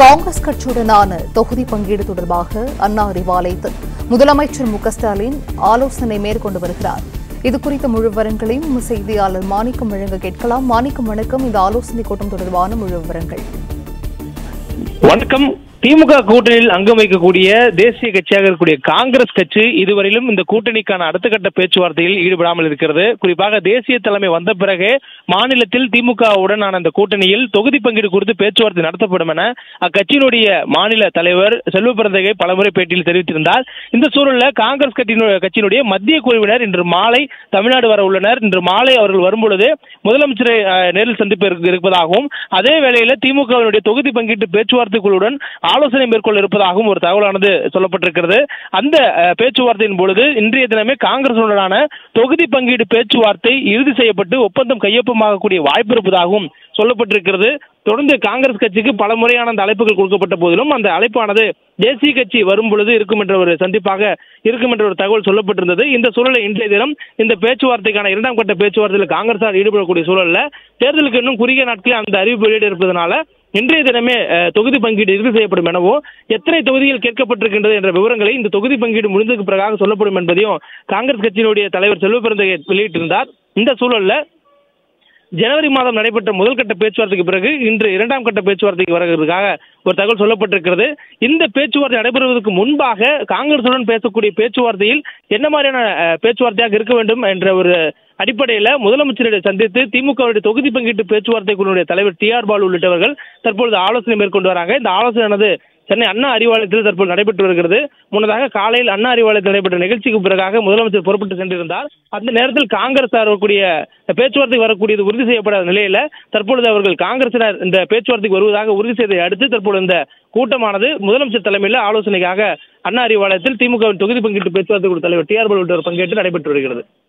காங்கிரஸ் கட்சியுடனான தொகுதி பங்கீடு தொடர்பாக அண்ணா அறிவாலயத்தில் முதலமைச்சர் மு க ஸ்டாலின் ஆலோசனை மேற்கொண்டு வருகிறார் இது குறித்த முழு விவரங்களையும் செய்தியாளர் மாணிக்கம் வழங்க கேட்கலாம் மாணிக்கம் வணக்கம் இந்த ஆலோசனை கூட்டம் தொடர்பான முழு விவரங்கள் வணக்கம் திமுக கூட்டணியில் அங்கம் வைக்கக்கூடிய தேசிய கட்சியாக இருக்கக்கூடிய காங்கிரஸ் கட்சி இதுவரையிலும் இந்த கூட்டணிக்கான அடுத்த கட்ட பேச்சுவார்த்தையில் ஈடுபடாமல் இருக்கிறது குறிப்பாக தேசிய தலைமை வந்த பிறகு மாநிலத்தில் திமுகவுடனான அந்த கூட்டணியில் தொகுதி பங்கீடு குறித்து பேச்சுவார்த்தை நடத்தப்படும் என அக்கட்சியினுடைய மாநில தலைவர் செல்வ பிறந்தகை பலமுறை பேட்டியில் தெரிவித்திருந்தார் இந்த சூழல்ல காங்கிரஸ் கட்சியினு- கட்சியினுடைய மத்திய குழுவினர் இன்று மாலை தமிழ்நாடு வர உள்ளனர் இன்று மாலை அவர்கள் வரும்பொழுது முதலமைச்சரை அஹ், நேரில் சந்திப்பு இருக்க- இருப்பதாகவும் அதே வேளையில திமுகவினுடைய தொகுதி பங்கீட்டு பேச்சுவார்த்தை குழுவுடன் ஆலோசனை மேற்கொள்ள இருப்பதாகவும் ஒரு தகவலானது சொல்லப்பட்டிருக்கிறது அந்த அஹ், பேச்சுவார்த்தையின் பொழுது இன்றைய தினமே காங்கிரசுடனான தொகுதி பங்கீடு பேச்சுவார்த்தை இறுதி செய்யப்பட்டு ஒப்பந்தம் கையொப்பமாகக்கூடிய வாய்ப்பு இருப்பதாகவும் சொல்லப்பட்டிருக்கிறது தொடர்ந்து காங்கிரஸ் கட்சிக்கு பல முறையான அந்த அழைப்புகள் கொடுக்கப்பட்ட போதிலும் அந்த அழைப்பானது தேசிய கட்சி வரும் பொழுது இருக்கும் என்ற ஒரு சந்திப்பாக இருக்கும் என்ற ஒரு தகவல் சொல்லப்பட்டிருந்தது இந்த சூழலை இன்றைய தினம் இந்த பேச்சுவார்த்தைக்கான இரண்டாம் கட்ட பேச்சுவார்த்தையில் காங்கிரசார் ஈடுபடக்கூடிய சூழல்ல தேர்தலுக்கு இன்னும் குறுகிய நாட்களில் அந்த அறிவிப்பு வெளியிட இருப்பதனால இன்றைய தினமே அஹ், தொகுதி பங்கீடு இறுதி செய்யப்படும் எனவும் எத்தனை தொகுதிகள் கேட்கப்பட்டிருக்கின்றது என்ற விவரங்களை இந்த தொகுதி பங்கீடு முடிந்ததுக்கு பிறகாக சொல்லப்படும் என்பதையும் காங்கிரஸ் கட்சியினுடைய தலைவர் செல்வ பிறந்தகை வெளியிட்டிருந்தார் இந்த சூழல்ல ஜனவரி மாதம் நடைபெற்ற முதல் கட்ட பேச்சுவார்த்தைக்கு பிறகு இன்று இரண்டாம் கட்ட பேச்சுவார்த்தைக்கு வருவதற்காக ஒரு தகவல் சொல்லப்பட்டிருக்கிறது இந்த பேச்சுவார்த்தை நடைபெறுவதற்கு முன்பாக காங்கிரசுடன் பேசக்கூடிய பேச்சுவார்த்தையில் என்ன மாதிரியான அஹ், பேச்சுவார்த்தையாக இருக்க வேண்டும் என்ற ஒரு அடிப்படையில் முதலமைச்சரை சந்தித்து திமுகவுடைய தொகுதி பங்கீட்டு பேச்சுவார்த்தை குழுவுடைய தலைவர் டி ஆர் பாலு உள்ளிட்டவர்கள் தற்பொழுது ஆலோசனை மேற்கொண்டு வராங்க இந்த ஆலோசனையானது சென்னை அண்ணா அறிவாலயத்தில் தற்போது நடைபெற்று வருகிறது முன்னதாக காலையில் அண்ணா அறிவாலயத்தில் நடைபெற்ற நிகழ்ச்சிக்கு பிறகாக முதலமைச்சர் புறப்பட்டு சென்றிருந்தார் அந்த நேரத்தில் காங்கிரஸ் வரக்கூடிய பேச்சுவார்த்தை வரக்கூடியது உறுதி செய்யப்படாத நிலையில தற்பொழுது அவர்கள் காங்கிரசினர் இந்த பேச்சுவார்த்தைக்கு வருவதாக உறுதி செய்ததை அடுத்து தற்பொழுது இந்த கூட்டமானது முதலமைச்சர் தலைமையில் ஆலோசனைக்காக அண்ணா அறிவாலயத்தில் திமுகவின் தொகுதி பங்கீட்டு பேச்சுவார்த்தை குழு தலைவர் டி ஆர் பாலு உள்ளிட்டோர் பங்கேற்று நடைபெற்று வருகிறது